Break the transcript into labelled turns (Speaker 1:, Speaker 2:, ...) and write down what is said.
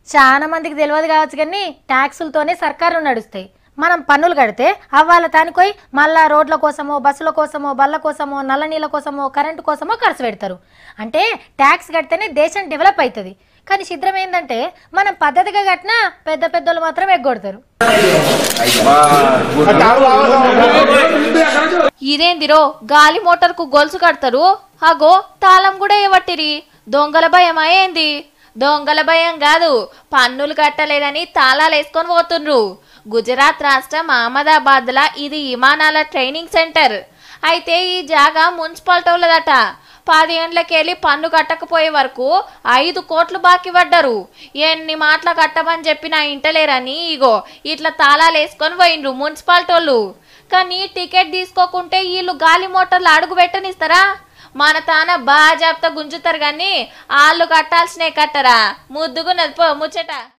Speaker 1: చాలా మందికి తెలియదు కావచ్చు కానీ ట్యాక్సులతోనే సర్కారు నడుస్తాయి మనం పన్నులు కడితే అవ్వాల తానికోయి మళ్ళా రోడ్ల కోసమో బస్సుల కోసమో బళ్ళ కోసమో నల్ల నీళ్ళ కోసమో కరెంటు కోసమో ఖర్చు పెడతారు అంటే ట్యాక్స్ కడితేనే దేశం డెవలప్ అవుతుంది కానీ చిత్రం ఏంటంటే మనం పద్ధతిగా కట్టినా పెద్ద పెద్దోళ్ళు మాత్రం ఎగ్గొడతారు
Speaker 2: ఇదేందిరో గాలి మోటార్కు గొలుసు కడతారు అగో తాళం కూడా ఇవ్వట్టిరి దొంగల భయమా ఏంది దొంగల భయం కాదు పన్నులు కట్టలేదని తాళాలు వేసుకొని పోతుండ్రు గుజరాత్ రాష్ట్రం అహ్మదాబాద్లా ఇది విమానాల ట్రైనింగ్ సెంటర్ అయితే ఈ జాగా మున్సిపాలిటీలదట పది ఏండ్లకెళ్ళి పన్ను కట్టకపోయే వరకు ఐదు కోట్లు బాకీ పడ్డరు ఎన్ని మాటలు కట్టమని చెప్పినా ఇంటలేరని ఇగో ఇట్లా తాళాలు వేసుకొని పోయిండ్రు మున్సిపాలిటోళ్ళు కానీ టికెట్ తీసుకోకుంటే వీళ్ళు గాలి మోటార్లు అడుగు పెట్టనిస్తారా మన తాన బాజాబ్తా గుంజుతారు కానీ వాళ్ళు కట్టాల్సినవి కట్టరా ముద్దుగున్నది పో ముచ్చట